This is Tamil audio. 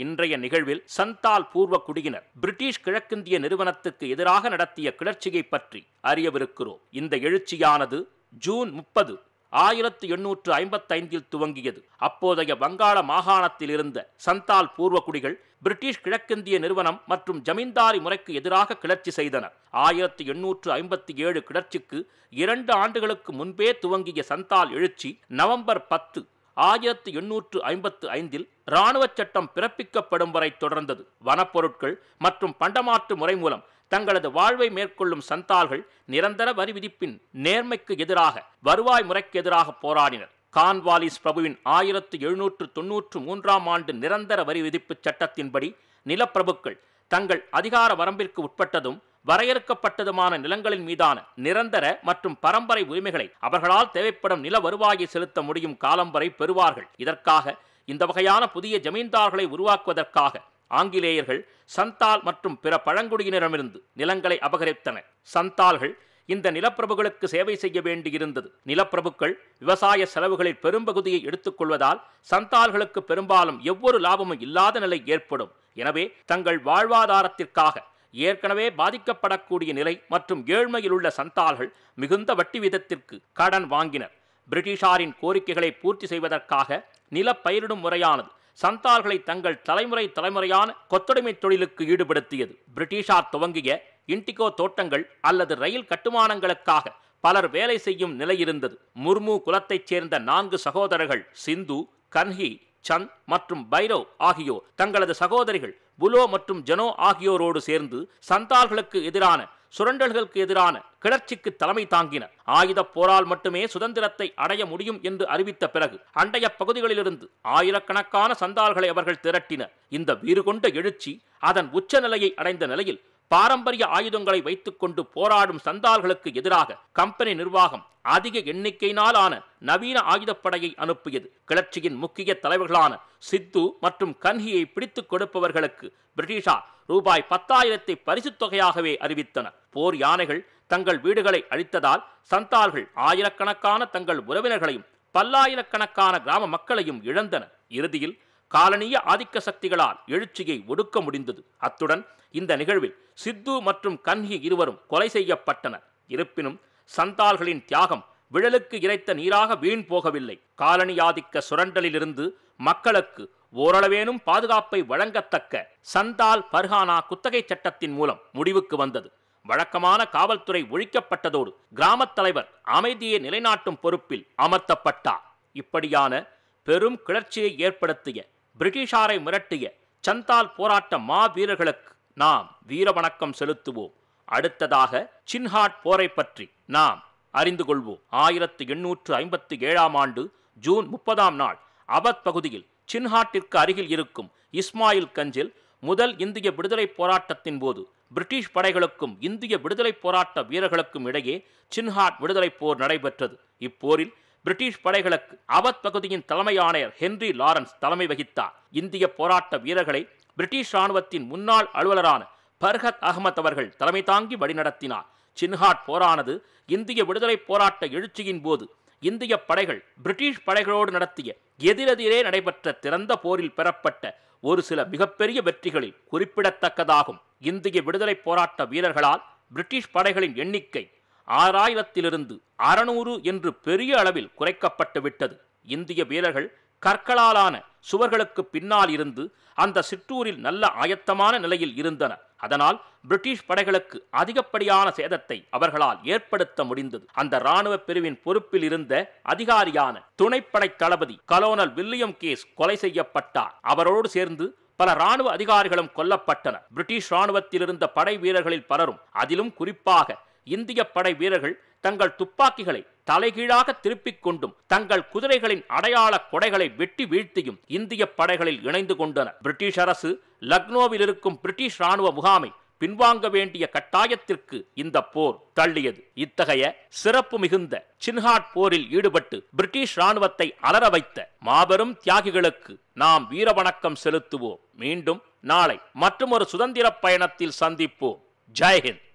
இன்றைய நிகழ்வில் சந்தால் பூர்வ குடியினர் பிரிட்டிஷ் கிழக்கிந்திய நிறுவனத்துக்கு எதிராக நடத்திய கிளர்ச்சியை பற்றி அறியவிருக்கிறோம் இந்த எழுச்சியானது ஜூன் முப்பது ஆயிரத்து எண்ணூற்று ஐம்பத்தைந்தில் துவங்கியது அப்போதைய வங்காள மாகாணத்தில் இருந்த சந்தால் பூர்வகுடிகள் பிரிட்டிஷ் கிழக்கிந்திய நிறுவனம் மற்றும் ஜமீன்தாரி முறைக்கு எதிராக கிளர்ச்சி செய்தனர் ஆயிரத்தி எண்ணூற்று ஐம்பத்தி ஏழு கிளர்ச்சிக்கு இரண்டு ஆண்டுகளுக்கு முன்பே துவங்கிய சந்தால் எழுச்சி நவம்பர் பத்து ஆயிரத்து எண்ணூற்று ஐம்பத்து ஐந்தில் இராணுவ சட்டம் பிறப்பிக்கப்படும் வரை தொடர்ந்தது வனப்பொருட்கள் மற்றும் பண்டமாற்று முறை மூலம் தங்களது வாழ்வை மேற்கொள்ளும் சந்தால்கள் நிரந்தர வரி விதிப்பின் நேர்மைக்கு எதிராக வருவாய் முறைக்கு எதிராக போராடினர் கான்வாலிஸ் பிரபுவின் ஆயிரத்து எழுநூற்று தொன்னூற்று மூன்றாம் ஆண்டு நிரந்தர வரி விதிப்பு சட்டத்தின்படி நிலப்பிரபுக்கள் தங்கள் அதிகார வரம்பிற்கு உட்பட்டதும் வரையறுக்கப்பட்டதுமான நிலங்களின் மீதான நிரந்தர மற்றும் பரம்பரை உரிமைகளை அவர்களால் தேவைப்படும் நில வருவாயை செலுத்த முடியும் காலம் வரை பெறுவார்கள் இதற்காக இந்த வகையான புதிய ஜமீன்தார்களை உருவாக்குவதற்காக ஆங்கிலேயர்கள் சந்தால் மற்றும் பிற பழங்குடியினரிடமிருந்து நிலங்களை அபகரித்தனர் சந்தால்கள் இந்த நிலப்பிரபுகளுக்கு சேவை செய்ய வேண்டியிருந்தது நிலப்பிரபுக்கள் விவசாய செலவுகளில் பெரும்பகுதியை எடுத்துக்கொள்வதால் சந்தால்களுக்கு பெரும்பாலும் எவ்வொரு லாபமும் இல்லாத நிலை ஏற்படும் எனவே தங்கள் வாழ்வாதாரத்திற்காக ஏற்கனவே பாதிக்கப்படக்கூடிய நிலை மற்றும் ஏழ்மையில் உள்ள சந்தால்கள் மிகுந்த வட்டி வீதத்திற்கு கடன் வாங்கினர் பிரிட்டிஷாரின் கோரிக்கைகளை பூர்த்தி செய்வதற்காக நிலப்பயிரிடும் முறையானது சந்தால்களை தங்கள் தலைமுறை தலைமுறையான கொத்தடிமை தொழிலுக்கு ஈடுபடுத்தியது பிரிட்டிஷார் துவங்கிய இண்டிகோ தோட்டங்கள் அல்லது ரயில் கட்டுமானங்களுக்காக பலர் வேலை செய்யும் நிலை இருந்தது முர்மு குலத்தைச் சேர்ந்த நான்கு சகோதரர்கள் சிந்து கன்ஹி சந்த் மற்றும் பைரவ் ஆகியோர் தங்களது சகோதரிகள் புலோ மற்றும் ஜனோ ஆகியோரோடு சேர்ந்து சந்தால்களுக்கு எதிரான சுரண்டல்களுக்கு எதிரான கிளர்ச்சிக்கு தலைமை தாங்கினர் ஆயுத போரால் மட்டுமே சுதந்திரத்தை அடைய முடியும் என்று அறிவித்த பிறகு அண்டைய பகுதிகளிலிருந்து ஆயிரக்கணக்கான சந்தால்களை அவர்கள் திரட்டினர் இந்த வீறு கொண்ட எழுச்சி அதன் உச்ச நிலையை அடைந்த நிலையில் பாரம்பரிய ஆயுதங்களை வைத்துக்கொண்டு போராடும் சந்தால்களுக்கு எதிராக கம்பெனி நிர்வாகம் அதிக எண்ணிக்கையினாலான நவீன ஆயுதப்படையை அனுப்பியது கிளர்ச்சியின் முக்கிய தலைவர்களான சித்து மற்றும் கன்ஹியை பிடித்துக் கொடுப்பவர்களுக்கு பிரிட்டிஷார் ரூபாய் பத்தாயிரத்தை பரிசுத் தொகையாகவே அறிவித்தனர் போர் யானைகள் தங்கள் வீடுகளை அழித்ததால் சந்தால்கள் ஆயிரக்கணக்கான தங்கள் உறவினர்களையும் பல்லாயிரக்கணக்கான கிராம மக்களையும் இழந்தனர் இறுதியில் காலனிய ஆதிக்க சக்திகளால் எழுச்சியை ஒடுக்க முடிந்தது அத்துடன் இந்த நிகழ்வில் சித்து மற்றும் கன்ஹி இருவரும் கொலை செய்யப்பட்டனர் இருப்பினும் சந்தால்களின் தியாகம் விழலுக்கு இறைத்த நீராக வீண் போகவில்லை காலனியாதிக்க சுரண்டலிலிருந்து மக்களுக்கு ஓரளவேனும் பாதுகாப்பை வழங்கத்தக்க சந்தால் பர்ஹானா குத்தகை சட்டத்தின் மூலம் முடிவுக்கு வந்தது வழக்கமான காவல்துறை ஒழிக்கப்பட்டதோடு கிராமத் தலைவர் அமைதியை நிலைநாட்டும் பொறுப்பில் அமர்த்தப்பட்டார் இப்படியான பெரும் கிளர்ச்சியை ஏற்படுத்திய பிரிட்டிஷாரை மிரட்டிய சந்தால் போராட்ட மாவீரர்களுக்கு நாம் வீரவணக்கம் செலுத்துவோம் அடுத்ததாக சின்ஹாட் போரை பற்றி நாம் அறிந்து கொள்வோம் ஆயிரத்து எண்ணூற்று ஐம்பத்தி ஏழாம் ஆண்டு ஜூன் முப்பதாம் நாள் அவத் பகுதியில் சின்ஹாட்டிற்கு அருகில் இருக்கும் இஸ்மாயில் கஞ்சில் முதல் இந்திய விடுதலை போராட்டத்தின் போது பிரிட்டிஷ் படைகளுக்கும் இந்திய விடுதலை போராட்ட வீரர்களுக்கும் இடையே சின்ஹாட் விடுதலை போர் நடைபெற்றது இப்போரில் பிரிட்டிஷ் படைகளுக்கு அவத் பகுதியின் தலைமை ஆணையர் ஹென்றி லாரன்ஸ் தலைமை வகித்தார் இந்திய போராட்ட வீரர்களை பிரிட்டிஷ் ராணுவத்தின் முன்னாள் அலுவலரான பர்ஹத் அகமத் அவர்கள் தலைமை தாங்கி வழிநடத்தினார் சின்ஹாட் போரானது இந்திய விடுதலை போராட்ட எழுச்சியின் போது இந்திய படைகள் பிரிட்டிஷ் படைகளோடு நடத்திய எதிரெதிரே நடைபெற்ற திறந்த போரில் பெறப்பட்ட ஒரு சில மிகப்பெரிய வெற்றிகளில் குறிப்பிடத்தக்கதாகும் இந்திய விடுதலை போராட்ட வீரர்களால் பிரிட்டிஷ் படைகளின் எண்ணிக்கை ஆறாயிரத்திலிருந்து அறநூறு என்று பெரிய அளவில் குறைக்கப்பட்டு விட்டது இந்திய வீரர்கள் கற்களாலான சுவர்களுக்கு பின்னால் இருந்து அந்த சிற்றூரில் நல்ல ஆயத்தமான நிலையில் இருந்தனர் அதனால் பிரிட்டிஷ் படைகளுக்கு அதிகப்படியான சேதத்தை அவர்களால் ஏற்படுத்த முடிந்தது அந்த இராணுவ பிரிவின் பொறுப்பில் இருந்த அதிகாரியான துணைப்படை தளபதி கலோனல் வில்லியம் கேஸ் கொலை செய்யப்பட்டார் அவரோடு சேர்ந்து பல ராணுவ அதிகாரிகளும் கொல்லப்பட்டனர் பிரிட்டிஷ் ராணுவத்தில் இருந்த படை வீரர்களில் பலரும் அதிலும் குறிப்பாக இந்திய படை வீரர்கள் தங்கள் துப்பாக்கிகளை தலைகீழாக திருப்பிக் கொண்டும் தங்கள் குதிரைகளின் அடையாள கொடைகளை வெட்டி வீழ்த்தியும் இந்திய படைகளில் இணைந்து கொண்டனர் பிரிட்டிஷ் அரசு லக்னோவில் இருக்கும் பிரிட்டிஷ் ராணுவ முகாமை பின்வாங்க வேண்டிய கட்டாயத்திற்கு இந்த போர் தள்ளியது இத்தகைய சிறப்பு மிகுந்த சின்ஹாட் போரில் ஈடுபட்டு பிரிட்டிஷ் ராணுவத்தை அலற வைத்த மாபெரும் தியாகிகளுக்கு நாம் வீரவணக்கம் செலுத்துவோம் மீண்டும் நாளை மற்றொரு சுதந்திர பயணத்தில் சந்திப்போம் ஜெய்ஹிந்த்